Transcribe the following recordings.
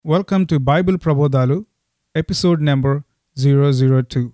Welcome to Bible Prabodhalu, episode number 002.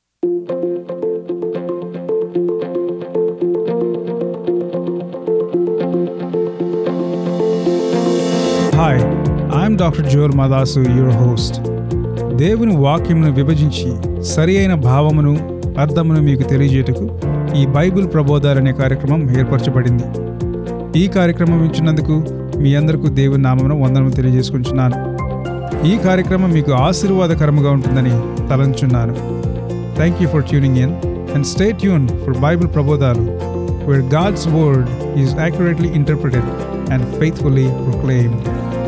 Hi, I'm Dr. Joel Madasu, your host. దేవుని వాక్యమును విభజించి సరి అయిన భావమును అర్థమును మీకు తెలియజేయటకు ఈ బైబిల్ ప్రబోధాలు అనే కార్యక్రమం ఏర్పరచబడింది ఈ కార్యక్రమం ఇచ్చినందుకు మీ అందరికీ దేవుని నామమును వందనము తెలియజేసుకుంటున్నాను ఈ కార్యక్రమం మీకు ఆశీర్వాదకరముగా ఉంటుందని తలంచున్నాను thank you for tuning in and stay tune for Bible ప్రబోధాలు where God's word is accurately interpreted and faithfully proclaimed.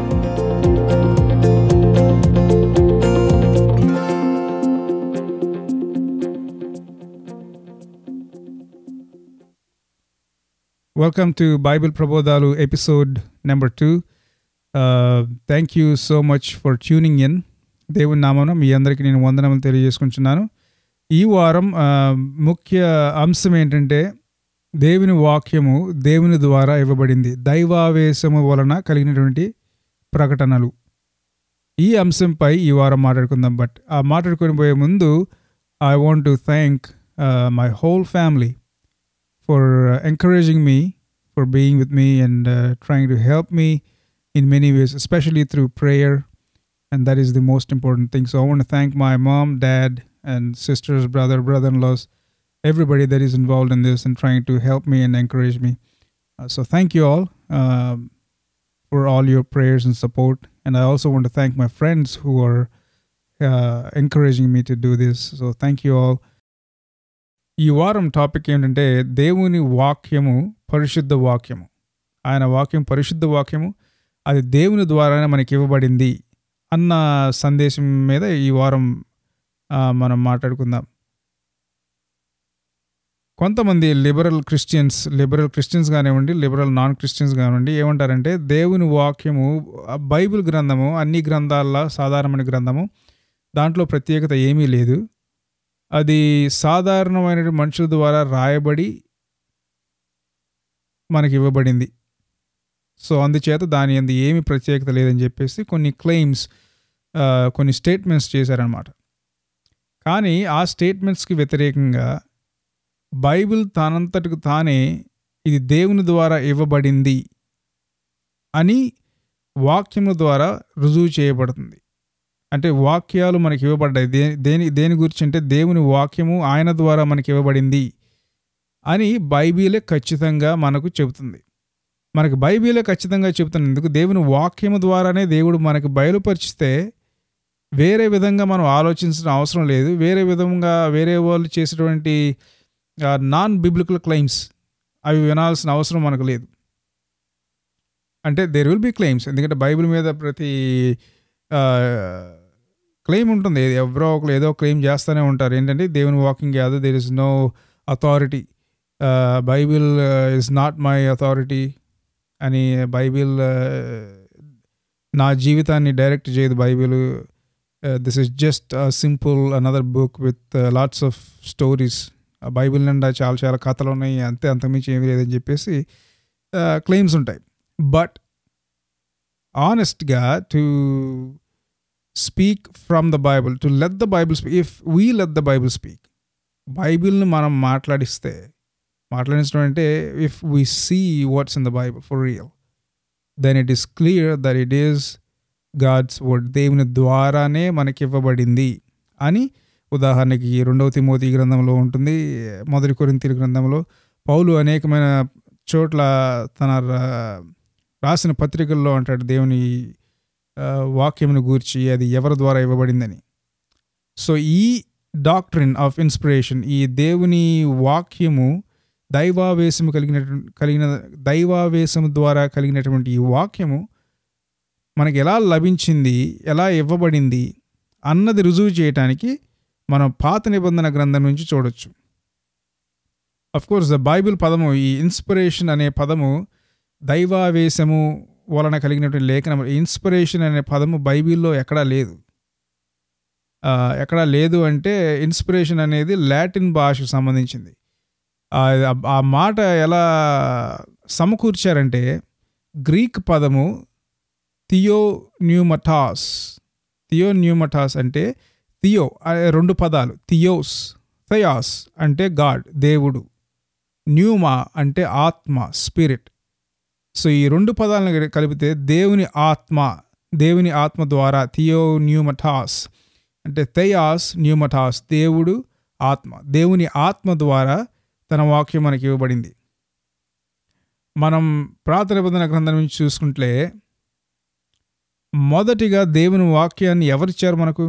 Welcome to Bible Prabodhalu episode number two. Uh, thank you so much for tuning in. దేవుని నామమున మీ అందరికీ నేను వందనములు తెలియజేసుకుంటున్నాను ఈ వారం ఆ, ముఖ్య అంశం ఏంటంటే దేవుని వాక్యము దేవుని ద్వారా ఇవ్వబడింది దైవావేశము వలన కలిగినటువంటి ప్రకటనలు ఈ అంశంపై ఈ వారం మాట్లాడుకుందాం బట్ ఆ మాట్లాడుకొని పోయే ముందు I want to thank my whole family for uh, encouraging me, for being with me, and uh, trying to help me in many ways, especially through prayer. And that is the most important thing. So I want to thank my mom, dad, and sisters, brother, brother in laws, everybody that is involved in this and trying to help me and encourage me. Uh, so thank you all um, for all your prayers and support. And I also want to thank my friends who are uh, encouraging me to do this. So thank you all. ఈ వారం topic ఏంటంటే దేవుని వాక్యము పరిశుద్ధ వాక్యము ఆయన వాక్యం పరిశుద్ధ వాక్యము అది దేవుని ద్వారానే మనకి ఇవ్వబడింది అన్న సందేశం మీద ఈ వారం ఆ, మనం మాట్లాడుకుందాం కొంతమంది లిబరల్ క్రిస్టియన్స్ లిబరల్ క్రిస్టియన్స్ కానివ్వండి లిబరల్ నాన్ క్రిస్టియన్స్ కానివ్వండి ఏమంటారంటే దేవుని వాక్యము ఆ బైబిల్ గ్రంథము అన్ని గ్రంథాల్లో సాధారణమైన గ్రంథము దాంట్లో ప్రత్యేకత ఏమీ లేదు అది సాధారణమైన మనుషుల ద్వారా రాయబడి మనకి ఇవ్వబడింది సో అందుచేత దాని అందు ఏమి ప్రత్యేకత లేదని చెప్పేసి కొన్ని క్లెయిమ్స్ కొన్ని స్టేట్మెంట్స్ చేశారనమాట కానీ ఆ స్టేట్మెంట్స్కి వ్యతిరేకంగా బైబిల్ తనంతటికి తానే ఇది దేవుని ద్వారా ఇవ్వబడింది అని వాక్యముల ద్వారా రుజువు చేయబడుతుంది అంటే వాక్యాలు మనకి ఇవ్వబడ్డాయి దే దేని దేని గురించి అంటే దేవుని వాక్యము ఆయన ద్వారా మనకి ఇవ్వబడింది అని బైబిలే ఖచ్చితంగా మనకు చెబుతుంది మనకు బైబిలే ఖచ్చితంగా చెబుతున్నందుకు దేవుని వాక్యము ద్వారానే దేవుడు మనకు బయలుపరిచితే వేరే విధంగా మనం ఆలోచించిన అవసరం లేదు వేరే విధంగా వేరే వాళ్ళు చేసేటువంటి నాన్ బిబ్లికల్ క్లెయిమ్స్ అవి వినాల్సిన అవసరం మనకు లేదు అంటే దేర్ విల్ బి క్లెయిమ్స్ ఎందుకంటే బైబిల్ మీద ప్రతి క్లెయిమ్ ఉంటుంది ఏది- ఎవరో ఒకరు ఏదో క్లెయిమ్ చేస్తూనే ఉంటారు ఏంటంటే దేవుని వాకింగ్ కాదు there is no authority Bible is not my authority అని బైబిల్ నా జీవితాన్ని డైరెక్ట్ చేయదు Bible this is just simple another book with lots of stories Bible నిండా చాలా చాలా కథలు ఉన్నాయి అంతే అంతమించి ఏమీ లేదని చెప్పేసి క్లెయిమ్స్ ఉంటాయి బట్ ఆనెస్ట్గా to speak from the Bible to let the Bible speak if we let the Bible speak బైబిల్ని మనం మాట్లాడిస్తే మాట్లాడించడం అంటే if we see what's in the Bible for real then it is clear that it is God's word దేవుని ద్వారానే మనకి ఇవ్వబడింది అని ఉదాహరణకి రెండవ తిమోతి గ్రంథంలో ఉంటుంది మొదటి కొరింతీల గ్రంథంలో పౌలు అనేకమైన చోట్ల తన రా- రాసిన పత్రికల్లో అంటాడు దేవుని ఆ, వాక్యమును గూర్చి అది ఎవరి ద్వారా ఇవ్వబడిందని సో ఈ డాక్ట్రిన్ ఆఫ్ ఇన్స్పిరేషన్ ఈ దేవుని వాక్యము దైవావేశము కలిగిన కలిగిన దైవావేశము ద్వారా కలిగినటువంటి ఈ వాక్యము మనకి ఎలా లభించింది ఎలా ఇవ్వబడింది అన్నది రుజువు చేయటానికి మనం పాత నిబంధన గ్రంథం నుంచి చూడొచ్చు అఫ్ కోర్స్ ద బైబిల్ పదము ఈ ఇన్స్పిరేషన్ అనే పదము దైవావేశము వలన కలిగినటువంటి లేఖనం ఇన్స్పిరేషన్ అనే పదము బైబిల్లో ఎక్కడా లేదు ఆ, ఎక్కడా లేదు అంటే ఇన్స్పిరేషన్ అనేది లాటిన్ భాషకు సంబంధించింది ఆ- ఆ మాట ఎలా సమకూర్చారంటే గ్రీక్ పదము థియో న్యూమటాస్ థియో న్యూమటాస్ అంటే థియో ఆ రెండు పదాలు థియోస్ థయాస్ అంటే గాడ్ దేవుడు న్యూమా అంటే ఆత్మ స్పిరిట్ సో ఈ రెండు పదాలను కలిపితే దేవుని ఆత్మ దేవుని ఆత్మ ద్వారా థియో న్యూమటాస్ అంటే థయాస్ న్యూమటాస్ దేవుడు ఆత్మ దేవుని ఆత్మ ద్వారా తన వాక్యం మనకి ఇవ్వబడింది మనం ప్రార్థన నిబంధన గ్రంథం నుంచి చూసుకుంటే మొదటిగా దేవుని వాక్యాన్ని ఎవరిచ్చారు మనకు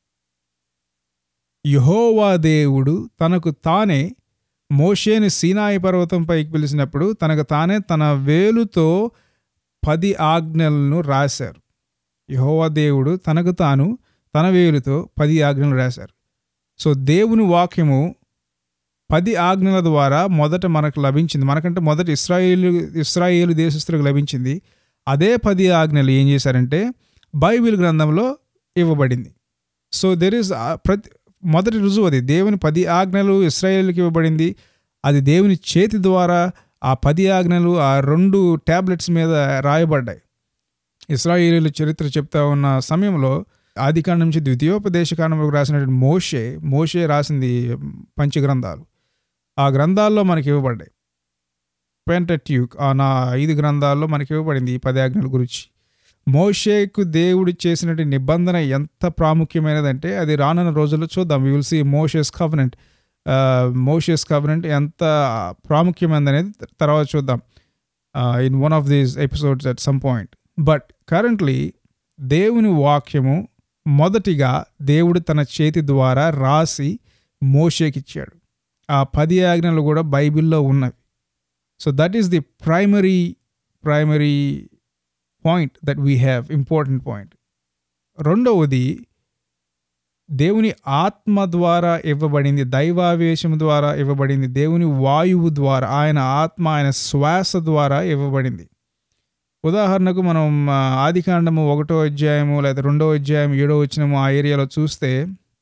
యహోవా దేవుడు తనకు తానే మోషేని సీనాయి పర్వతం పైకి పిలిచినప్పుడు తనకు తానే తన వేలుతో పది ఆజ్ఞలను రాశారు యహోవా దేవుడు తనకు తాను తన వేలుతో పది ఆజ్ఞలు రాశారు సో దేవుని వాక్యము పది ఆజ్ఞల ద్వారా మొదట మనకు లభించింది మనకంటే మొదట ఇస్రాయేలు ఇస్రాయేలు దేశస్తులకు లభించింది అదే పది ఆజ్ఞలు ఏం చేశారంటే బైబిల్ గ్రంథంలో ఇవ్వబడింది సో దెర్ ఇస్ ప్రతి మొదటి రుజువు అది దేవుని పది ఆజ్ఞలు ఇస్రాయేల్కి ఇవ్వబడింది అది దేవుని చేతి ద్వారా ఆ పది ఆజ్ఞలు ఆ రెండు ట్యాబ్లెట్స్ మీద రాయబడ్డాయి ఇస్రాయేలీల చరిత్ర చెప్తా ఉన్న సమయంలో ఆదికాండం నుంచి ద్వితీయోపదేశ కాండంలోకి రాసినటువంటి మోషే మోషే రాసింది పంచగ్రంథాలు ఆ గ్రంథాల్లో మనకి ఇవ్వబడ్డాయి పెంటట్యూక్ ఆ నా ఐదు గ్రంథాల్లో మనకి ఇవ్వబడింది ఈ పది ఆజ్ఞల గురించి మోషేకు దేవుడు చేసినటువంటి నిబంధన ఎంత ప్రాముఖ్యమైనదంటే అది రానున్న రోజుల్లో చూద్దాం we will see Moses covenant Moses covenant ఎంత ప్రాముఖ్యమైనది అనేది తర్వాత చూద్దాం in one of these episodes at some point but currently దేవుని వాక్యము మొదటిగా దేవుడు తన చేతి ద్వారా రాసి మోషేకిచ్చాడు ఆ పది ఆజ్ఞలు కూడా బైబిల్లో ఉన్నవి so that is the primary primary point that we have important point రెండవది దేవుని ఆత్మ ద్వారా ఇవ్వబడింది దైవావేశం ద్వారా ఇవ్వబడింది దేవుని వాయువు ద్వారా ఆయన ఆత్మ ఆయన శ్వాస ద్వారా ఇవ్వబడింది ఉదాహరణకు మనం ఆదికాండము ఒకటో అధ్యాయము లేదా రెండో అధ్యాయం ఏడో వచ్చినము ఆ ఏరియాలో చూస్తే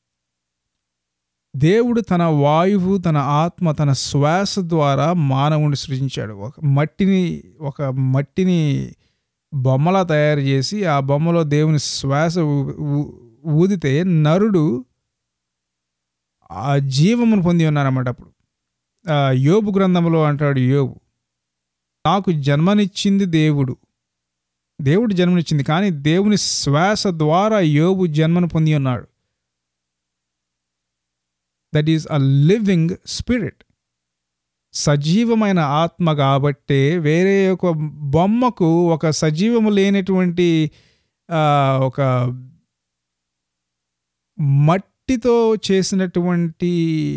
దేవుడు తన వాయువు తన ఆత్మ తన శ్వాస ద్వారా మానవుని సృజించాడు ఒక మట్టిని ఒక మట్టిని బొమ్మలా తయారు చేసి ఆ బొమ్మలో దేవుని శ్వాస ఊదితే నరుడు ఆ జీవమును పొంది ఉన్నారన్నమాట అప్పుడు యోబు గ్రంథంలో అంటాడు యోబు నాకు జన్మనిచ్చింది దేవుడు దేవుడు జన్మనిచ్చింది కానీ దేవుని శ్వాస ద్వారా యోబు జన్మను పొంది ఉన్నాడు that is a living spirit సజీవమైన ఆత్మ కాబట్టే వేరే ఒక బొమ్మకు ఒక సజీవము లేనటువంటి ఒక మట్టితో చేసినటువంటి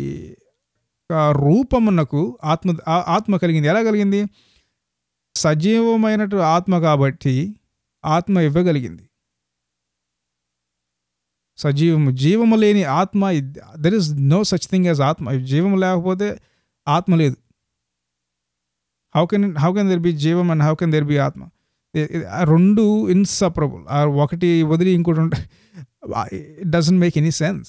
రూపమునకు ఆత్మ ఆత్మ కలిగింది ఎలా కలిగింది సజీవమైనటు ఆత్మ కాబట్టి ఆత్మ ఇవ్వగలిగింది సజీవము జీవము లేని ఆత్మ there is no such thing as ఆత్మ జీవము లేకపోతే ఆత్మ లేదు how can how can there be జీవం and how can there be ఆత్మ రెండు ఇన్సపరబుల్ ఒకటి వదిలి ఇంకోటి ఉంటే it doesn't make any sense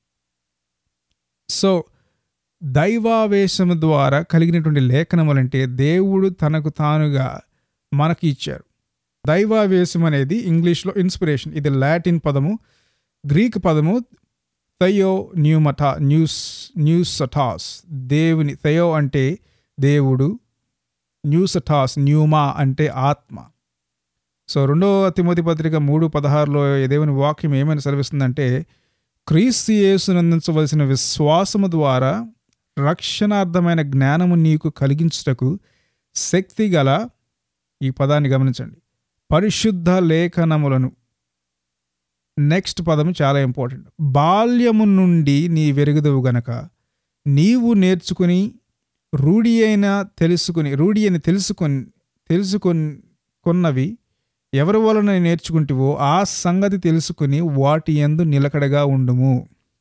so దైవావేశం ద్వారా కలిగినటువంటి లేఖనములంటే దేవుడు తనకు తానుగా మనకి ఇచ్చారు దైవావేశం అనేది ఇంగ్లీష్లో ఇన్స్పిరేషన్ ఇది లాటిన్ పదము గ్రీక్ పదము థయో న్యూమటా న్యూస్ న్యూసటాస్ దేవుని థయో అంటే దేవుడు న్యూసటాస్ న్యూమా అంటే ఆత్మ సో రెండో తిమోతి పత్రిక మూడు పదహారులో దేవుని వాక్యం ఏమని సెలవిస్తుందంటే క్రీస్తు యేసునందించవలసిన విశ్వాసము ద్వారా రక్షణార్థమైన జ్ఞానము నీకు కలిగించుటకు శక్తి గల ఈ పదాన్ని గమనించండి పరిశుద్ధ లేఖనములను నెక్స్ట్ పదము చాలా ఇంపార్టెంట్ బాల్యము నుండి నీ వెరుగుదవు గనక నీవు నేర్చుకుని రూఢి అయిన తెలుసుకుని రూఢి అని తెలుసుకొని తెలుసుకొని కొన్నవి ఎవరి వలన నేర్చుకుంటివో ఆ సంగతి తెలుసుకుని వాటి ఎందు నిలకడగా ఉండుము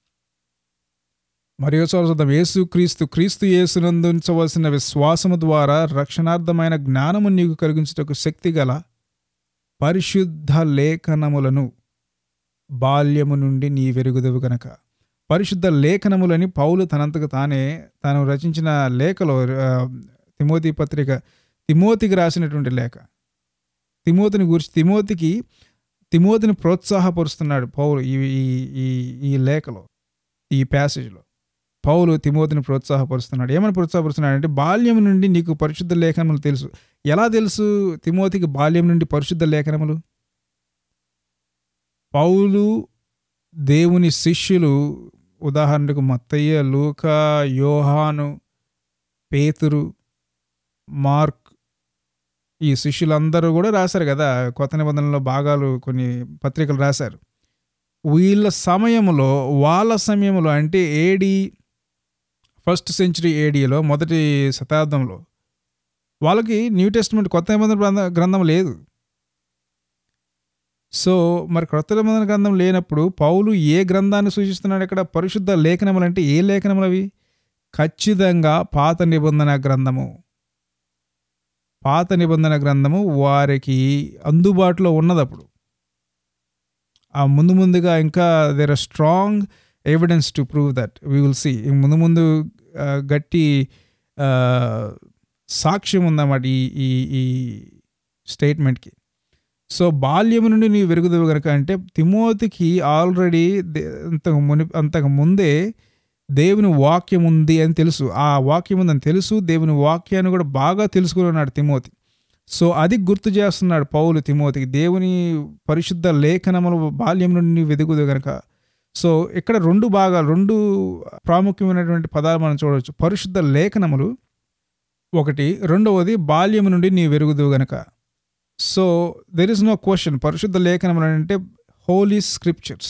మరియు చూద్దాం యేసు క్రీస్తు క్రీస్తు యేసునందుంచవలసిన విశ్వాసము ద్వారా రక్షణార్థమైన జ్ఞానము నీకు కలిగించుటకు శక్తి గల పరిశుద్ధ లేఖనములను బాల్యము నుండి నీ వెరుగుదవు గనక పరిశుద్ధ లేఖనములని పౌలు తనంతకు తానే తాను రచించిన లేఖలో తిమోతి పత్రిక తిమోతికి రాసినటువంటి లేఖ తిమోతిని గురించి తిమోతికి తిమోతిని ప్రోత్సాహపరుస్తున్నాడు పౌలు ఈ ఈ- ఈ ఈ లేఖలో ఈ ప్యాసేజ్లో పౌలు తిమోతిని ప్రోత్సాహపరుస్తున్నాడు ఏమని ప్రోత్సాహపరుస్తున్నాడు అంటే బాల్యం నుండి నీకు పరిశుద్ధ లేఖనములు తెలుసు ఎలా తెలుసు తిమోతికి బాల్యం నుండి పరిశుద్ధ లేఖనములు పౌలు దేవుని శిష్యులు ఉదాహరణకు మత్తయ్య లూకా యోహాను పేతురు మార్క్ ఈ శిష్యులందరూ కూడా రాశారు కదా కొత్త నిబంధనలో భాగాలు కొన్ని పత్రికలు రాశారు వీళ్ళ సమయంలో వాళ్ళ సమయంలో అంటే ఏడి ఫస్ట్ సెంచరీ ఏడీలో మొదటి శతాబ్దంలో వాళ్ళకి న్యూ టెస్ట్మెంట్ కొత్త నిబంధన గ్రంథ- గ్రంథం లేదు సో మరి క్రొత్త నిబంధన గ్రంథం లేనప్పుడు పౌలు ఏ గ్రంథాన్ని సూచిస్తున్నాడు ఇక్కడ పరిశుద్ధ లేఖనములు అంటే ఏ లేఖనములు అవి ఖచ్చితంగా పాత నిబంధన గ్రంథము పాత నిబంధన గ్రంథము వారికి అందుబాటులో ఉన్నది అప్పుడు ఆ ముందు ముందుగా ఇంకా there are strong evidence to prove that we will see ముందు ముందు ఆ, గట్టి ఆ, సాక్ష్యం ఉందన్నమాట ఈ ఈ ఈ స్టేట్మెంట్కి సో బాల్యం నుండి నీవు వెరుగుదవు కనుక అంటే తిమోతికి ఆల్రెడీ అంతకు ముని అంతకు ముందే దేవుని వాక్యం ఉంది అని తెలుసు ఆ వాక్యం ఉందని తెలుసు దేవుని వాక్యాన్ని కూడా బాగా తెలుసుకుని ఉన్నాడు తిమోతి సో అది గుర్తు చేస్తున్నాడు పౌలు తిమోతికి దేవుని పరిశుద్ధ లేఖనములు బాల్యం నుండి నీవు వెదుగుదు గనక సో ఇక్కడ రెండు భాగాలు రెండు ప్రాముఖ్యమైనటువంటి పదాలు మనం చూడవచ్చు పరిశుద్ధ లేఖనములు ఒకటి రెండవది బాల్యం నుండి నీ వెరుగుదు గనక so there is no question పరిశుద్ధ లేఖనములు అంటే హోలీ స్క్రిప్చర్స్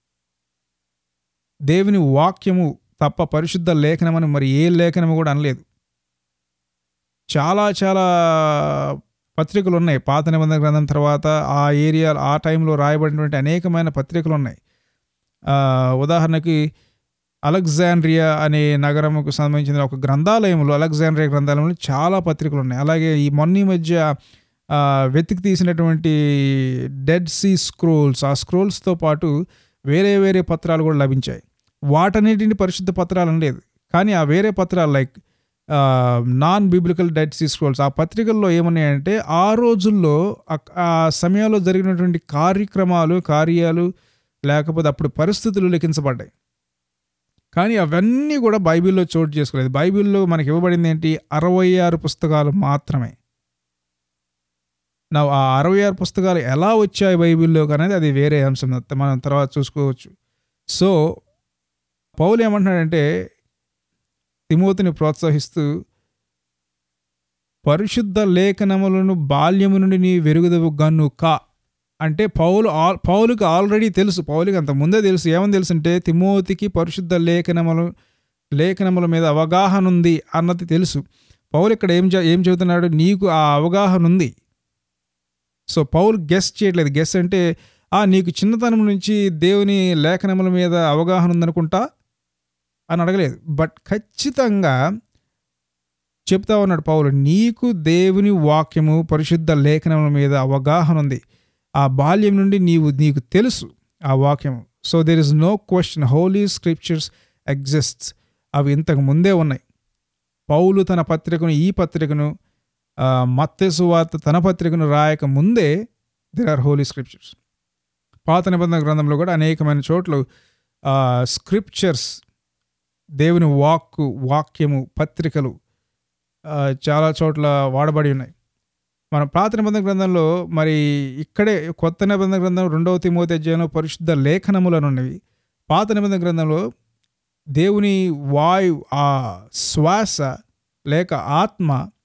దేవుని వాక్యము తప్ప పరిశుద్ధ లేఖనమని మరి ఏ లేఖనము కూడా అనలేదు చాలా చాలా పత్రికలు ఉన్నాయి పాత నిబంధన గ్రంథం తర్వాత ఆ ఏరియా ఆ టైంలో రాయబడినటువంటి అనేకమైన పత్రికలు ఉన్నాయి ఆ, ఉదాహరణకి అలెగ్జాండ్రియా అనే నగరముకు సంబంధించిన ఒక గ్రంథాలయంలో అలెగ్జాండ్రియా గ్రంథాలయంలో చాలా పత్రికలు ఉన్నాయి అలాగే ఈ మొన్న ఈ మధ్య ఆ, వెతికి తీసినటువంటి డెడ్ సీ స్క్రోల్స్ ఆ స్క్రోల్స్తో పాటు వేరే వేరే పత్రాలు కూడా లభించాయి వాటన్నిటిని పరిశుద్ధ పత్రాలు అనలేదు కానీ ఆ వేరే పత్రాలు like non biblical Dead Sea scrolls ఆ పత్రికల్లో ఏమన్నాయంటే ఆ రోజుల్లో ఆ- ఆ సమయంలో జరిగినటువంటి కార్యక్రమాలు కార్యాలు లేకపోతే అప్పుడు పరిస్థితులు లెక్కించబడ్డాయి కానీ అవన్నీ కూడా బైబిల్లో చోటు చేసుకోలేదు బైబిల్లో మనకి ఇవ్వబడింది ఏంటి అరవై ఆరు పుస్తకాలు మాత్రమే నా ఆ అరవై ఆరు పుస్తకాలు ఎలా వచ్చాయి బైబిల్లోకి అనేది అది వేరే అంశం అది మనం తర్వాత చూసుకోవచ్చు సో పౌలు ఏమంటున్నాడంటే తిమోతిని ప్రోత్సహిస్తూ పరిశుద్ధ లేఖనములను బాల్యము నుండి నీ వెరుగుదవు గన్ను కా అంటే పౌలు ఆల్ పౌలుకి ఆల్రెడీ తెలుసు పౌలుకి అంత ముందే తెలుసు ఏమని తెలుసు అంటే తిమోతికి పరిశుద్ధ లేఖనములు లేఖనముల మీద అవగాహన ఉంది అన్నది తెలుసు పౌలు ఇక్కడ ఏం చె- ఏం చెబుతున్నాడు నీకు ఆ అవగాహన ఉంది సో పౌలు గెస్ చేయట్లేదు గెస్ అంటే ఆ నీకు చిన్నతనం నుంచి దేవుని లేఖనముల మీద అవగాహన ఉందనుకుంటా అని అడగలేదు బట్ ఖచ్చితంగా చెప్తా ఉన్నాడు పౌలు నీకు దేవుని వాక్యము పరిశుద్ధ లేఖనముల మీద అవగాహన ఉంది ఆ బాల్యం నుండి నీవు నీకు తెలుసు ఆ వాక్యము so there is no question holy scriptures exists అవి ఇంతకు ముందే ఉన్నాయి పౌలు తన పత్రికను ఈ పత్రికను ఆ, మత్తయి వార్త తన పత్రికను రాయక ముందే దెర్ ఆర్ హోలీ స్క్రిప్చర్స్ పాత నిబంధన గ్రంథంలో కూడా అనేకమైన చోట్ల స్క్రిప్చర్స్ దేవుని వాక్కు వాక్యము పత్రికలు ఆ, చాలా చోట్ల వాడబడి ఉన్నాయి మన పాత నిబంధన గ్రంథంలో మరి ఇక్కడే కొత్త నిబంధన గ్రంథం రెండవ తిమోతి అధ్యాయంలో పరిశుద్ధ లేఖనములను ఉన్నవి పాత నిబంధన గ్రంథంలో దేవుని వాయు ఆ శ్వాస లేక ఆత్మ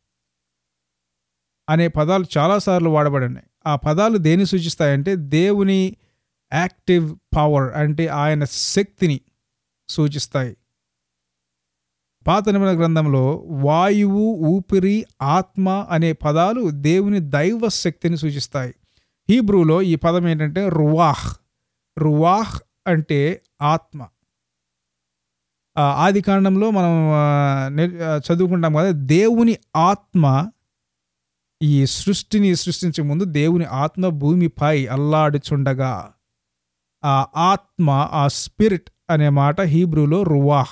అనే పదాలు చాలాసార్లు వాడబడి ఉన్నాయి ఆ పదాలు దేని సూచిస్తాయంటే దేవుని యాక్టివ్ పవర్ అంటే ఆయన శక్తిని సూచిస్తాయి పాత నిబంధన గ్రంథంలో వాయువు ఊపిరి ఆత్మ అనే పదాలు దేవుని దైవ శక్తిని సూచిస్తాయి హీబ్రూలో ఈ పదం ఏంటంటే రువాహ్ రువాహ్ అంటే ఆత్మ ఆ, ఆది కాండంలో మనం ఆ, నేర్- ఆ, చదువుకుంటాం కదా దేవుని ఆత్మ ఈ సృష్టిని సృష్టించే ముందు దేవుని ఆత్మ భూమిపై అల్లాడుచుండగా ఆ ఆత్మ ఆ స్పిరిట్ అనే మాట హీబ్రూలో రువాహ్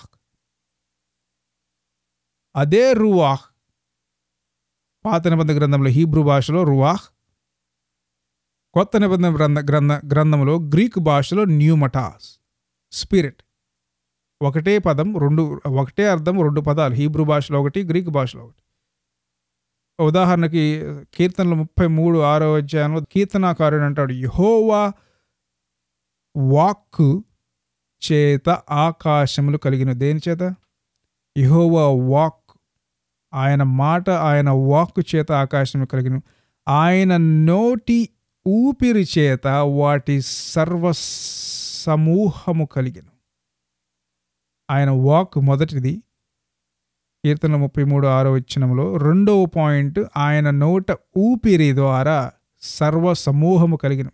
అదే రువాహ్ పాత నిబంధన గ్రంథంలో హీబ్రూ భాషలో రువాహ్ కొత్త నిబంధన గ్రంథ గ్రంథ గ్రంథంలో గ్రీక్ భాషలో న్యూమటాస్ స్పిరిట్ ఒకటే పదం రెండు ఒకటే అర్థం రెండు పదాలు హీబ్రూ భాషలో ఒకటి గ్రీక్ భాషలో ఒకటి ఉదాహరణకి కీర్తనలు ముప్పై మూడు ఆరో అధ్యాయంలో కీర్తనాకారుడు అంటాడు యహోవా వాక్కు చేత ఆకాశములు కలిగిన దేని చేత యహోవా వాక్ ఆయన మాట ఆయన వాక్కు చేత ఆకాశము కలిగిన ఆయన నోటి ఊపిరి చేత వాటి సర్వ సమూహము కలిగిన ఆయన వాక్ మొదటిది కీర్తన ముప్పై మూడు ఆరో వచ్చినంలో రెండవ పాయింట్ ఆయన నోట ఊపిరి ద్వారా సర్వ సమూహము కలిగిన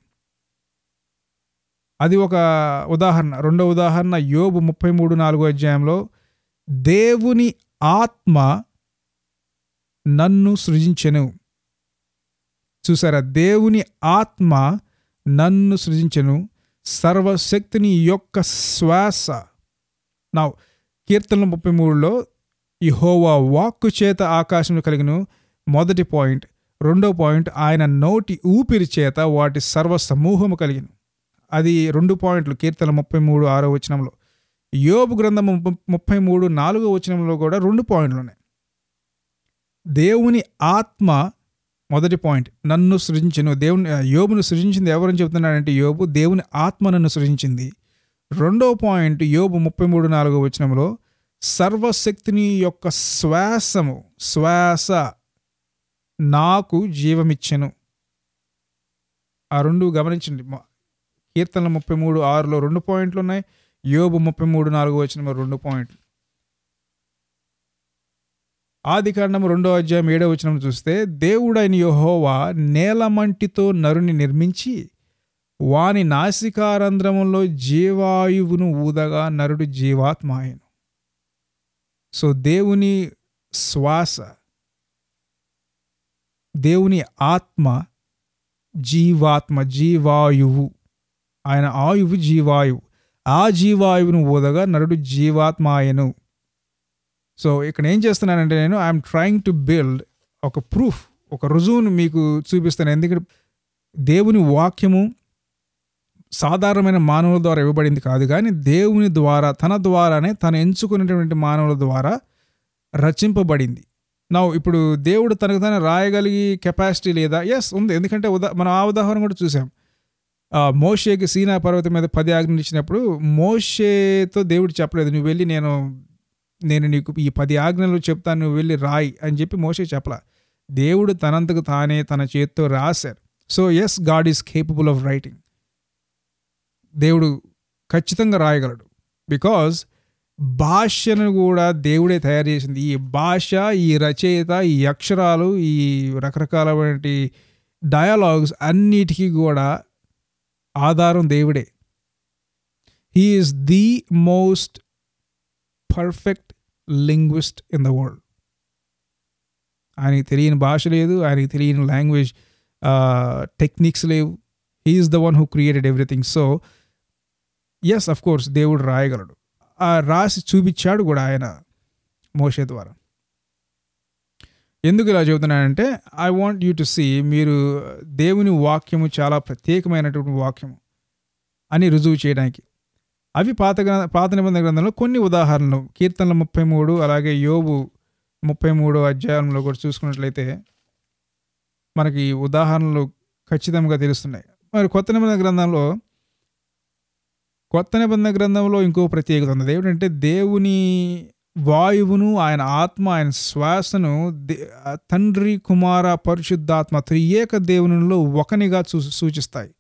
అది ఒక ఉదాహరణ రెండో ఉదాహరణ యోబు ముప్పై మూడు నాలుగో అధ్యాయంలో దేవుని ఆత్మ నన్ను సృజించెను చూసారా దేవుని ఆత్మ నన్ను సృజించెను సర్వశక్తిని యొక్క శ్వాస నా కీర్తన ముప్పై మూడులో యహోవా వాక్కు చేత ఆకాశంలో కలిగిన మొదటి పాయింట్ రెండో పాయింట్ ఆయన నోటి ఊపిరి చేత వాటి సర్వ సమూహము కలిగిన అది రెండు పాయింట్లు కీర్తన ముప్పై మూడు ఆరో వచనంలో యోబు గ్రంథం ముప్పై మూడు నాలుగో వచనంలో కూడా రెండు పాయింట్లు ఉన్నాయి దేవుని ఆత్మ మొదటి పాయింట్ నన్ను సృజించను దేవుని యోబును సృజించింది ఎవరని చెబుతున్నాడంటే యోబు దేవుని ఆత్మ నన్ను సృజించింది రెండో పాయింట్ యోబు ముప్పై మూడు నాలుగో వచనంలో సర్వశక్తిని యొక్క శ్వాసము శ్వాస నాకు జీవమిచ్చెను ఆ రెండు గమనించండి కీర్తన ముప్పై మూడు ఆరులో రెండు పాయింట్లు ఉన్నాయి యోబు ముప్పై మూడు నాలుగు వచ్చిన రెండు పాయింట్లు ఆది కాండము రెండో అధ్యాయం ఏడో వచనం చూస్తే దేవుడైన యహోవా నేలమంటితో నరుని నిర్మించి వాని నాసికారంధ్రములో జీవాయువును ఊదగా నరుడు జీవాత్మాయను సో దేవుని శ్వాస దేవుని ఆత్మ జీవాత్మ జీవాయువు ఆయన ఆయువు జీవాయువు ఆ జీవాయువును ఊదగా నరుడు జీవాత్మాయను సో ఇక్కడ ఏం చేస్తున్నానంటే నేను ఐఎమ్ ట్రయింగ్ టు బిల్డ్ ఒక ప్రూఫ్ ఒక రుజువును మీకు చూపిస్తాను ఎందుకంటే దేవుని వాక్యము సాధారణమైన మానవుల ద్వారా ఇవ్వబడింది కాదు కానీ దేవుని ద్వారా తన ద్వారానే తను ఎంచుకున్నటువంటి మానవుల ద్వారా రచింపబడింది నా ఇప్పుడు దేవుడు తనకు తను రాయగలిగి కెపాసిటీ లేదా ఎస్ ఉంది ఎందుకంటే ఉదా మనం ఆ ఉదాహరణ కూడా చూసాం మోషేకి సీనా పర్వతం మీద పది ఆజ్ఞలు ఇచ్చినప్పుడు మోషేతో దేవుడు చెప్పలేదు నువ్వు వెళ్ళి నేను నేను నీకు ఈ పది ఆజ్ఞలు చెప్తాను నువ్వు వెళ్ళి రాయి అని చెప్పి మోషే చెప్పలా దేవుడు తనంతకు తానే తన చేతితో రాశారు so yes God is capable of writing దేవుడు ఖచ్చితంగా రాయగలడు బికాజ్ భాషను కూడా దేవుడే తయారు చేసింది ఈ భాష ఈ రచయిత ఈ అక్షరాలు ఈ రకరకాలైనటువంటి డయలాగ్స్ అన్నిటికీ కూడా ఆధారం దేవుడే he is the most perfect linguist in the world ఆయనకి తెలియని భాష లేదు ఆయనకి తెలియని లాంగ్వేజ్ టెక్నిక్స్ లేవు he is the one who created everything so yes of course దేవుడు రాయగలడు ఆ రాసి చూపించాడు కూడా ఆయన మోషే ద్వారా ఎందుకు ఇలా చెబుతున్నానంటే I want you to see మీరు దేవుని వాక్యము చాలా ప్రత్యేకమైనటువంటి వాక్యము అని రుజువు చేయడానికి అవి పాత గ్రంథ పాత నిబంధన గ్రంథంలో కొన్ని ఉదాహరణలు కీర్తనలు ముప్పై మూడు అలాగే యోబు ముప్పై మూడో అధ్యాయంలో కూడా చూసుకున్నట్లయితే మనకి ఉదాహరణలు ఖచ్చితంగా తెలుస్తున్నాయి మరి కొత్త నిబంధన గ్రంథంలో కొత్త నిబంధన గ్రంథంలో ఇంకో ప్రత్యేకత ఉంది ఏమిటంటే దేవుని వాయువును ఆయన ఆత్మ ఆయన శ్వాసను తండ్రి కుమార పరిశుద్ధాత్మ త్రియేక దేవునిలో ఒకనిగా చూ సూచిస్తాయి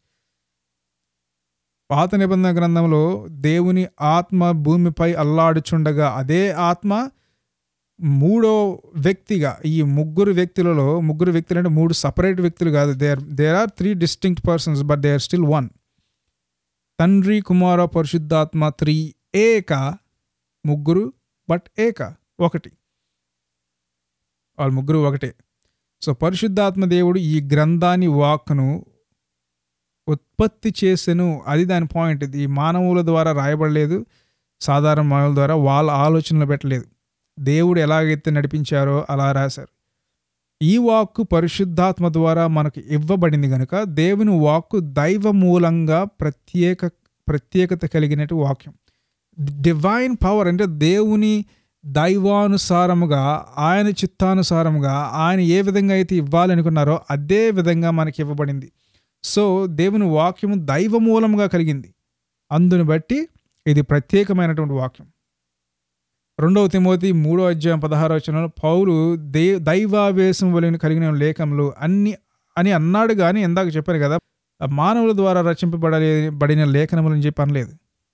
పాత నిబంధన గ్రంథంలో దేవుని ఆత్మ భూమిపై అల్లాడుచుండగా అదే ఆత్మ మూడో వ్యక్తిగా ఈ ముగ్గురు వ్యక్తులలో ముగ్గురు వ్యక్తులు అంటే మూడు సపరేట్ వ్యక్తులు కాదు they are there are three distinct persons but they are still one తండ్రి కుమార పరిశుద్ధాత్మ త్రీ ఏక ముగ్గురు బట్ ఏక ఒకటి వాళ్ళు ముగ్గురు ఒకటే సో పరిశుద్ధాత్మ దేవుడు ఈ గ్రంథాన్ని వాక్ను ఉత్పత్తి చేసెను అది దాని పాయింట్ ఇది మానవుల ద్వారా రాయబడలేదు సాధారణ మానవుల ద్వారా వాళ్ళ ఆలోచనలు పెట్టలేదు దేవుడు ఎలాగైతే నడిపించారో అలా రాశారు ఈ వాక్కు పరిశుద్ధాత్మ ద్వారా మనకు ఇవ్వబడింది గనుక దేవుని వాక్కు దైవ మూలంగా ప్రత్యేక ప్రత్యేకత కలిగినట్టు వాక్యం డివైన్ పవర్ అంటే దేవుని దైవానుసారముగా ఆయన చిత్తానుసారముగా ఆయన ఏ విధంగా అయితే ఇవ్వాలనుకున్నారో అదే విధంగా మనకి ఇవ్వబడింది సో దేవుని వాక్యము దైవ మూలంగా కలిగింది అందుని బట్టి ఇది ప్రత్యేకమైనటువంటి వాక్యం రెండవ తిమోతి మూడో అధ్యాయం పదహారో వచనంలో పౌలు దే దైవావేశం వలన కలిగిన లేఖములు అన్ని అని అన్నాడు కానీ ఇందాక చెప్పాను కదా మానవుల ద్వారా రచింపబడలే బడిన లేఖనములు అని చెప్పి అనలేదు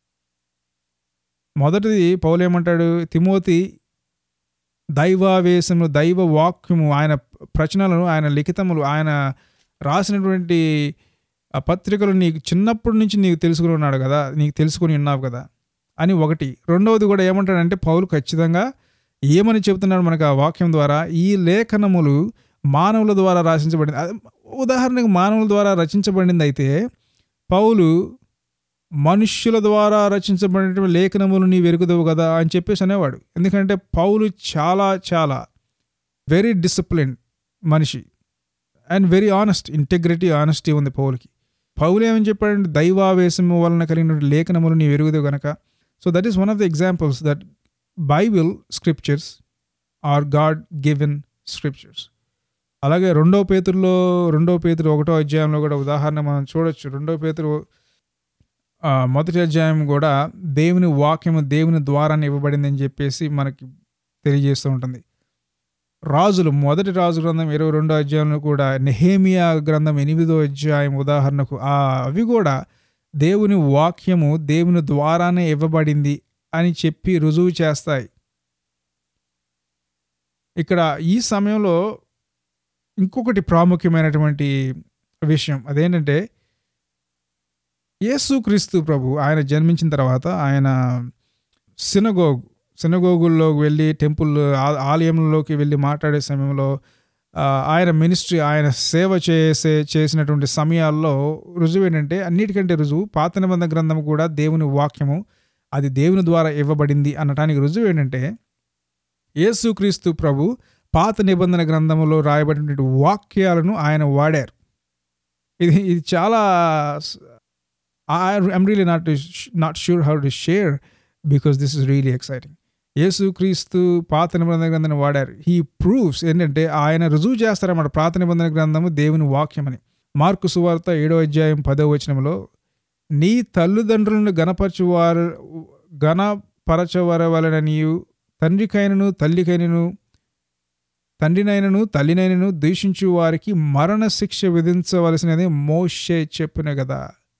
మొదటిది పౌలు ఏమంటాడు తిమోతి దైవావేశము దైవ వాక్యము ఆయన ప్రచనలను ఆయన లిఖితములు ఆయన రాసినటువంటి ఆ పత్రికలు నీకు చిన్నప్పటి నుంచి నీకు తెలుసుకుని ఉన్నాడు కదా నీకు తెలుసుకుని ఉన్నావు కదా అని ఒకటి రెండవది కూడా ఏమంటాడంటే పౌలు ఖచ్చితంగా ఏమని చెబుతున్నాడు మనకు ఆ వాక్యం ద్వారా ఈ లేఖనములు మానవుల ద్వారా రచించబడింది అదే ఉదాహరణకు మానవుల ద్వారా రచించబడింది అయితే పౌలు మనుష్యుల ద్వారా రచించబడిన లేఖనములు నీ వెరుగుదవు కదా అని చెప్పేసి అనేవాడు ఎందుకంటే పౌలు చాలా చాలా వెరీ డిసిప్లిన్ మనిషి and very honest integrity honesty ఉంది పౌలకి పౌలు ఏమని చెప్పాడంటే దైవావేశము వలన కలిగిన లేఖనములు నీ వెరుగుదవు గనక so that is one of the examples that Bible scriptures are God given scriptures అలాగే రెండో పేతుల్లో రెండో పేతురు ఒకటో అధ్యాయంలో కూడా ఉదాహరణ మనం చూడొచ్చు రెండో పేతురు ఆ, మొదటి అధ్యాయం కూడా దేవుని వాక్యము దేవుని ద్వారానే ఇవ్వబడింది అని చెప్పేసి మనకి తెలియజేస్తూ ఉంటుంది రాజులు మొదటి రాజు గ్రంథం ఇరవై రెండో అధ్యాయంలో కూడా నెహేమియా గ్రంథం ఎనిమిదో అధ్యాయం ఉదాహరణకు ఆ అవి కూడా దేవుని వాక్యము దేవుని ద్వారానే ఇవ్వబడింది అని చెప్పి రుజువు చేస్తాయి ఇక్కడ ఈ సమయంలో ఇంకొకటి ప్రాముఖ్యమైనటువంటి విషయం అదేంటంటే యేసుక్రీస్తు ప్రభు ఆయన జన్మించిన తర్వాత ఆయన సినగోగ్ సినగోగుల్లోకి వెళ్ళి టెంపుల్ ఆ- ఆలయంలోకి వెళ్ళి మాట్లాడే సమయంలో ఆ, ఆయన మినిస్ట్రీ ఆయన సేవ చేసే చేసినటువంటి సమయాల్లో రుజువు ఏంటంటే అన్నిటికంటే రుజువు పాత నిబంధన గ్రంథం కూడా దేవుని వాక్యము అది దేవుని ద్వారా ఇవ్వబడింది అనటానికి రుజువు ఏంటంటే యేసుక్రీస్తు ప్రభు పాత నిబంధన గ్రంథములో రాయబడినటువంటి వాక్యాలను ఆయన వాడారు ఇది ఇది చాలా I'm really not not sure how to share because this is really exciting యేసుక్రీస్తు పాత నిబంధన గ్రంథాన్ని వాడారు హీ ప్రూవ్స్ ఏంటంటే ఆయన రుజువు చేస్తారన్నమాట పాత నిబంధన గ్రంథము దేవుని వాక్యం అని మార్కు సువార్త ఏడో అధ్యాయం పదో వచనంలో నీ తల్లిదండ్రులను గణపరచువారు గణపరచవరవలన నీవు తండ్రికైనను తల్లికైనను తండ్రినైనను తల్లినైనను దూషించు వారికి మరణ శిక్ష విధించవలసినది మోషే చెప్పిన కదా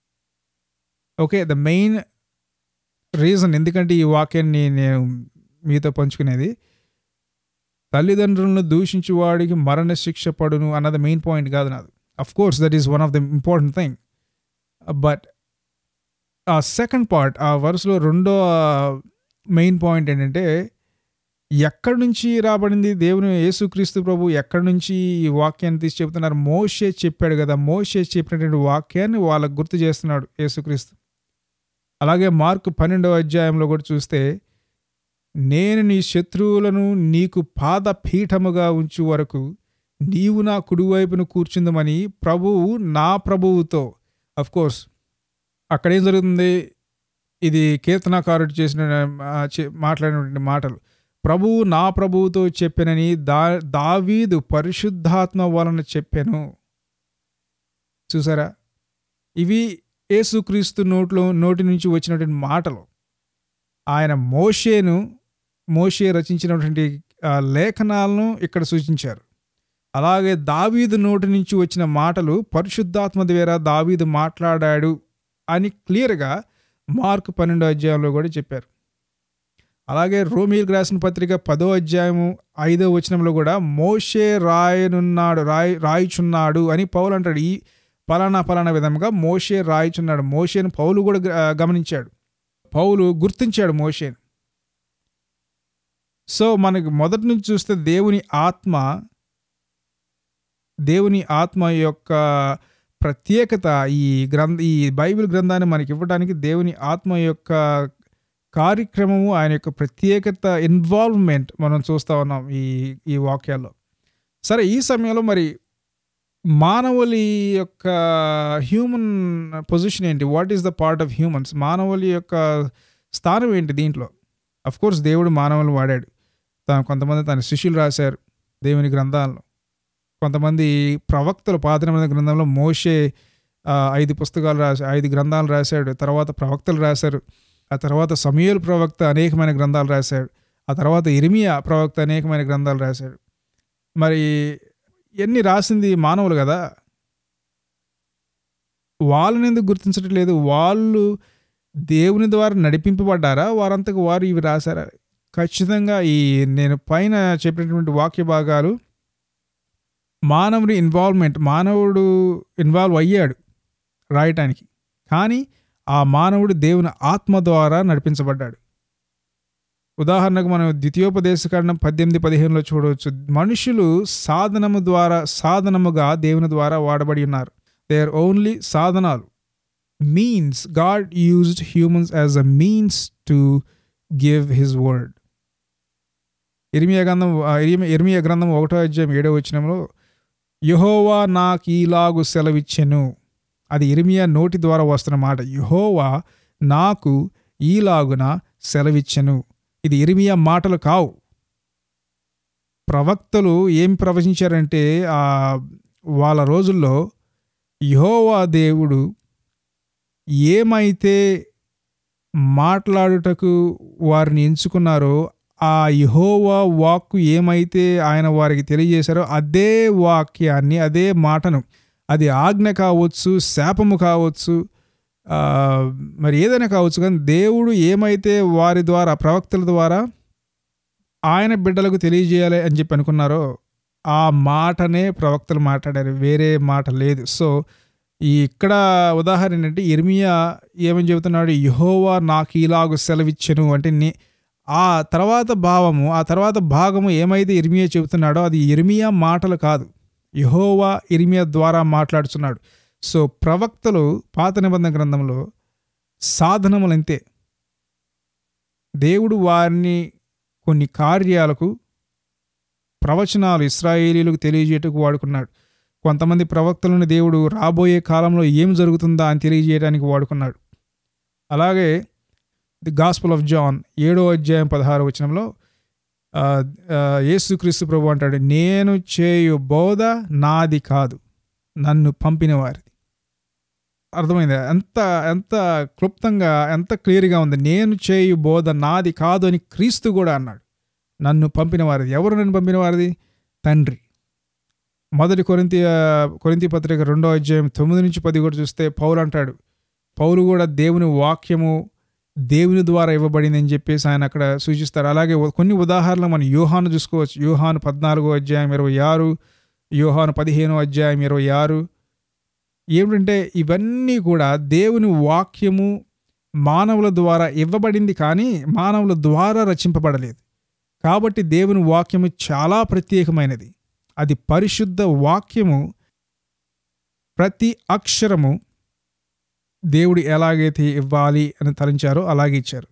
ఓకే ద మెయిన్ రీజన్ ఎందుకంటే ఈ వాక్యాన్ని నేను మీతో పంచుకునేది తల్లిదండ్రులను దూషించు వాడికి మరణ శిక్ష పడును అన్నది మెయిన్ పాయింట్ కాదు నాది of course that is one of the important thing but ఆ సెకండ్ పార్ట్ ఆ వరుసలో రెండో మెయిన్ పాయింట్ ఏంటంటే ఎక్కడి నుంచి రాబడింది దేవుని యేసుక్రీస్తు ప్రభు ఎక్కడి నుంచి ఈ వాక్యాన్ని తీసి చెబుతున్నారు మోషే చెప్పాడు కదా మోషే చెప్పినటువంటి వాక్యాన్ని వాళ్ళకు గుర్తు చేస్తున్నాడు యేసుక్రీస్తు అలాగే మార్కు పన్నెండవ అధ్యాయంలో కూడా చూస్తే నేను నీ శత్రువులను నీకు పాద పీఠముగా ఉంచు వరకు నీవు నా కుడివైపున కూర్చుందమని ప్రభువు నా ప్రభువుతో అఫ్ కోర్స్ అక్కడేం జరుగుతుంది ఇది కీర్తనాకారుడు చేసిన ఆ, చే- మాట్లాడినటువంటి మాటలు ప్రభువు నా ప్రభువుతో చెప్పానని దా దావీదు పరిశుద్ధాత్మ వలన చెప్పాను చూసారా ఇవి యేసుక్రీస్తు నోట్లో నోటి నుంచి వచ్చినటువంటి మాటలు ఆయన మోషేను మోషే రచించినటువంటి ఆ, లేఖనాలను ఇక్కడ సూచించారు అలాగే దావీదు నోటి నుంచి వచ్చిన మాటలు పరిశుద్ధాత్మ ద్వారా దావీదు మాట్లాడాడు అని క్లియర్గా మార్క్ పన్నెండో అధ్యాయంలో కూడా చెప్పారు అలాగే రోమీలకు రాసిన పత్రిక పదో అధ్యాయము ఐదో వచనంలో కూడా మోషే రాయనున్నాడు రాయి రాయిచున్నాడు అని పౌలు అంటాడు ఈ పలానా పలానా విధంగా మోషే రాయిచున్నాడు మోషేను పౌలు కూడా గ- గమనించాడు పౌలు గుర్తించాడు మోషేను సో మనకి మొదటి నుంచి చూస్తే దేవుని ఆత్మ దేవుని ఆత్మ యొక్క ప్రత్యేకత ఈ గ్రంథ ఈ బైబిల్ గ్రంథాన్ని మనకి ఇవ్వడానికి దేవుని ఆత్మ యొక్క కార్యక్రమము ఆయన యొక్క ప్రత్యేకత ఇన్వాల్వ్మెంట్ మనం చూస్తూ ఉన్నాం ఈ ఈ వాక్యాల్లో సరే ఈ సమయంలో మరి మానవులి యొక్క హ్యూమన్ పొజిషన్ ఏంటి what is the part of humans మానవులి యొక్క స్థానం ఏంటి దీంట్లో అఫ్ కోర్స్ దేవుడు మానవులు వాడాడు తా- కొంతమంది తన శిష్యులు రాశారు దేవుని గ్రంథాలను కొంతమంది ప్రవక్తలు పాత నిబంధన గ్రంథంలో మోషే ఆ, ఐదు పుస్తకాలు రాసి ఐదు గ్రంథాలు రాశాడు తర్వాత ప్రవక్తలు రాశారు ఆ తర్వాత సమయలు ప్రవక్త అనేకమైన గ్రంథాలు రాశాడు ఆ తర్వాత ఇరిమియా ప్రవక్త అనేకమైన గ్రంథాలు రాశాడు మరి ఎన్ని రాసింది మానవులు కదా వాళ్ళని ఎందుకు గుర్తించడం లేదు వాళ్ళు దేవుని ద్వారా నడిపింపబడ్డారా వారంతకు వారు ఇవి రాశారా ఖచ్చితంగా ఈ నేను పైన చెప్పినటువంటి వాక్య భాగాలు మానవుడి ఇన్వాల్వ్మెంట్ మానవుడు ఇన్వాల్వ్ అయ్యాడు రాయటానికి కానీ ఆ మానవుడు దేవుని ఆత్మ ద్వారా నడిపించబడ్డాడు ఉదాహరణకు మనం ద్వితీయోపదేశకాండం పద్దెనిమిది పదిహేనులో చూడవచ్చు మనుషులు సాధనము ద్వారా సాధనముగా దేవుని ద్వారా వాడబడి ఉన్నారు దే ఆర్ ఓన్లీ సాధనాలు means God used humans as a means to give his word ఇర్మియా గ్రంథం ఆ, ఇర్మి- ఇర్మియా గ్రంథం ఒకటో అధ్యాయం ఏడో వచనంలో యహోవా నాకు ఈలాగు సెలవిచ్చెను అది ఇర్మియా నోటి ద్వారా వస్తున్న మాట యహోవా నాకు ఈలాగున సెలవిచ్చెను ఇది ఇర్మియా మాటలు కావు ప్రవక్తలు ఏం ప్రవచించారంటే ఆ వాళ్ళ రోజుల్లో యహోవా దేవుడు ఏమైతే మాట్లాడుటకు వారిని ఎంచుకున్నారో ఆ యహోవా వాక్కు ఏమైతే ఆయన వారికి తెలియజేశారో అదే వాక్యాన్ని అదే మాటను అది ఆజ్ఞ కావచ్చు శాపము కావచ్చు ఆ, మరి ఏదైనా కావచ్చు కానీ దేవుడు ఏమైతే వారి ద్వారా ప్రవక్తల ద్వారా ఆయన బిడ్డలకు తెలియజేయాలి అని చెప్పి అనుకున్నారో ఆ మాటనే ప్రవక్తలు మాట్లాడారు వేరే మాట లేదు సో ఈ ఇక్కడ ఉదాహరణ ఏంటంటే ఇర్మియా ఏమని చెబుతున్నాడు యహోవా నాకు ఇలాగు సెలవిచ్చెను అంటే నే ఆ తర్వాత భావము ఆ తర్వాత భాగము ఏమైతే ఇర్మియా చెబుతున్నాడో అది ఇర్మియా మాటలు కాదు యహోవా ఇర్మియా ద్వారా మాట్లాడుతున్నాడు సో ప్రవక్తలు పాత నిబంధన గ్రంథంలో సాధనములు అంతే దేవుడు వారిని కొన్ని కార్యాలకు ప్రవచనాలు ఇస్రాయేలీలకు తెలియజేయటకు వాడుకున్నాడు కొంతమంది ప్రవక్తలను దేవుడు రాబోయే కాలంలో ఏం జరుగుతుందా అని తెలియజేయడానికి వాడుకున్నాడు అలాగే ది గాస్పుల్ ఆఫ్ జాన్ ఏడో అధ్యాయం పదహారు వచనంలో ఆ, ఆ, యేసుక్రీస్తు ప్రభు అంటాడు నేను చేయు బోధ నాది కాదు నన్ను పంపిన వారిది అర్థమైందా ఎంత ఎంత క్లుప్తంగా ఎంత క్లియర్గా ఉంది నేను చేయు బోధ నాది కాదు అని క్రీస్తు కూడా అన్నాడు నన్ను పంపిన వారిది ఎవరు నన్ను పంపిన వారిది తండ్రి మొదటి కొరింతి కొరింతి పత్రిక రెండో అధ్యాయం తొమ్మిది నుంచి పది కూడా చూస్తే పౌలు అంటాడు పౌలు కూడా దేవుని వాక్యము దేవుని ద్వారా ఇవ్వబడింది అని చెప్పేసి ఆయన అక్కడ సూచిస్తారు అలాగే ఉ- కొన్ని ఉదాహరణలు మనం యోహాను చూసుకోవచ్చు యోహాను పద్నాలుగో అధ్యాయం ఇరవై ఆరు యోహాను పదిహేనో అధ్యాయం ఇరవై ఆరు ఏమిటంటే ఇవన్నీ కూడా దేవుని వాక్యము మానవుల ద్వారా ఇవ్వబడింది కానీ మానవుల ద్వారా రచింపబడలేదు కాబట్టి దేవుని వాక్యము చాలా ప్రత్యేకమైనది అది పరిశుద్ధ వాక్యము ప్రతి అక్షరము దేవుడు ఎలాగైతే ఇవ్వాలి అని తలంచారో అలాగే ఇచ్చారు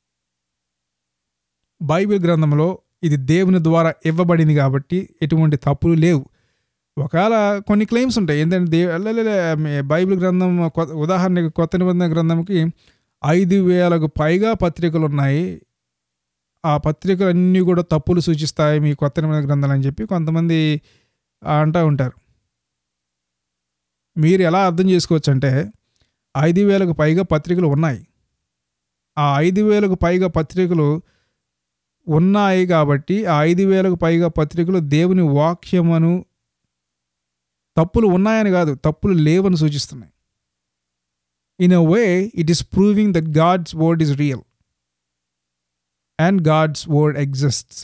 బైబిల్ గ్రంథంలో ఇది దేవుని ద్వారా ఇవ్వబడింది కాబట్టి ఎటువంటి తప్పులు లేవు ఒకవేళ కొన్ని క్లెయిమ్స్ ఉంటాయి ఏంటంటే దే లే- మే- బైబిల్ గ్రంథం కొ- ఉదాహరణకి కొత్త నిబంధన గ్రంథంకి ఐదు వేలకు పైగా పత్రికలు ఉన్నాయి ఆ పత్రికలు అన్నీ కూడా తప్పులు సూచిస్తాయి మీ కొత్త నిబంధన గ్రంథాలు అని చెప్పి కొంతమంది అంటూ ఉంటారు మీరు ఎలా అర్థం చేసుకోవచ్చు అంటే ఐదు వేలకు పైగా పత్రికలు ఉన్నాయి ఆ ఐదు వేలకు పైగా పత్రికలు ఉన్నాయి కాబట్టి ఆ ఐదు వేలకు పైగా పత్రికలు దేవుని వాక్యమును తప్పులు ఉన్నాయని కాదు తప్పులు లేవని సూచిస్తున్నాయి in a way it is proving that God's word is real and God's word exists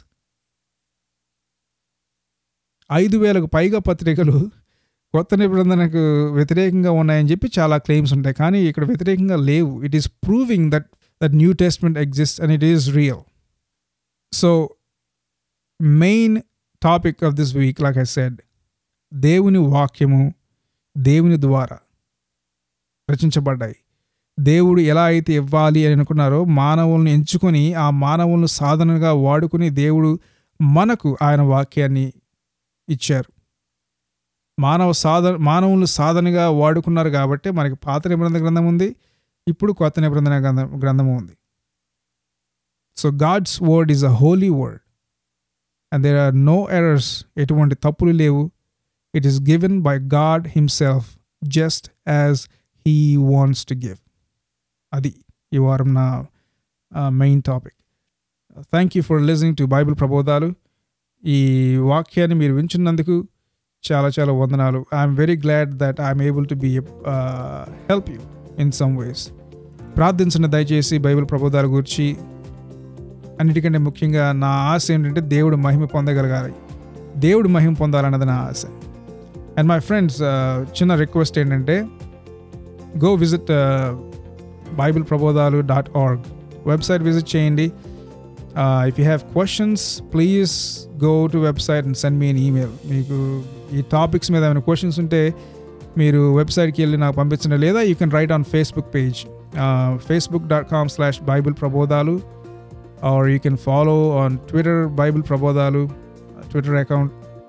ఐదు వేలకు పైగా పత్రికలు కొత్త నిబంధనకు వ్యతిరేకంగా ఉన్నాయని చెప్పి చాలా క్లెయిమ్స్ ఉంటాయి కానీ ఇక్కడ వ్యతిరేకంగా లేవు it is proving that that New Testament exist and it is real so main topic of this week like I said దేవుని వాక్యము దేవుని ద్వారా రచించబడ్డాయి దేవుడు ఎలా అయితే ఇవ్వాలి అని అనుకున్నారో మానవులను ఎంచుకొని ఆ మానవులను సాధనగా వాడుకుని దేవుడు మనకు ఆయన వాక్యాన్ని ఇచ్చారు మానవ సాధ మానవులు సాధనగా వాడుకున్నారు కాబట్టి మనకి పాత నిబంధన గ్రంథం ఉంది ఇప్పుడు కొత్త నిబంధన గ్రంథం గ్రంథము ఉంది so God's word is a holy word and there are no errors ఎటువంటి తప్పులు లేవు it is given by God himself just as he wants to give అది ఈ వారం నా main topic thank you for listening to Bible ప్రబోధాలు ఈ వాక్యాన్ని మీరు వింటున్నందుకు చాలా చాలా వందనాలు I'm very glad that I'm able to be help you in some ways ప్రార్థించిన దయచేసి బైబిల్ ప్రబోధాల గురించి అన్నిటికంటే ముఖ్యంగా నా ఆశ ఏంటంటే దేవుడు మహిమ పొందగలగాలి దేవుడు మహిమ పొందాలన్నది నా ఆశ అండ్ మై ఫ్రెండ్స్ చిన్న రిక్వెస్ట్ ఏంటంటే గో విజిట్ బైబిల్ ప్రబోధాలు డాట్ ఆర్గ్ వెబ్సైట్ విజిట్ చేయండి if you have questions please go to website and send me an email మీకు ఈ టాపిక్స్ మీద ఏమైనా క్వశ్చన్స్ ఉంటే మీరు వెబ్సైట్కి వెళ్ళి నాకు పంపించండి లేదా you can write on Facebook page Facebook dot com slash Bible ప్రబోధాలు or you can follow on Twitter Bible ప్రబోధాలు ట్విట్టర్ అకౌంట్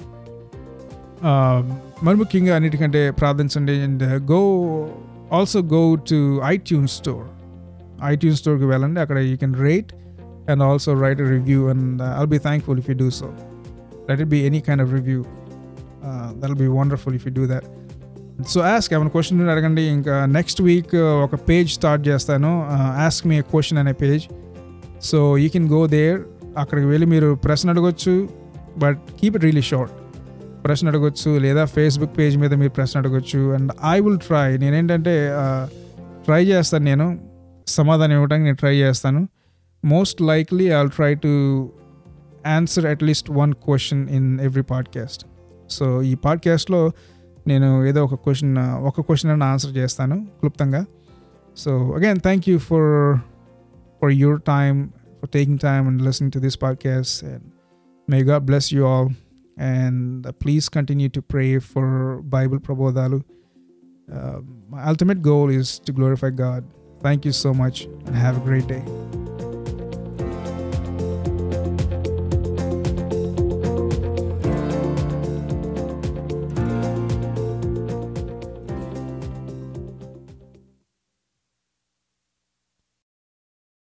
మరి ముఖ్యంగా అన్నిటికంటే ప్రార్థించండి and go also go to iTune store iTune స్టోర్కి వెళ్ళండి అక్కడ you can rate and also write a review and I'll be thankful if you do so let it be any kind of review that be wonderful if you do that so ask ఏమైనా question అడగండి ఇంకా next week ఒక page start చేస్తాను ask me question అనే page so you can go there అక్కడికి వెళ్ళి మీరు ప్రశ్న అడగొచ్చు but keep it really short ప్రశ్న అడగొచ్చు లేదా ఫేస్బుక్ పేజ్ మీద మీరు ప్రశ్న అడగొచ్చు అండ్ ఐ విల్ ట్రై నేనేంటంటే ట్రై చేస్తాను నేను సమాధానం ఇవ్వడానికి నేను ట్రై చేస్తాను most likely I will try to answer at least one question in every podcast so ఈ పాడ్కాస్ట్లో నేను ఏదో ఒక క్వశ్చన్ ఒక క్వశ్చన్ అని ఆన్సర్ చేస్తాను క్లుప్తంగా so again thank you for for your time for taking time and listening to this podcast and may God bless you all and uh, please continue to pray for Bible Prabodhalu. Uh, my ultimate goal is to glorify God. Thank you so much and have a great day.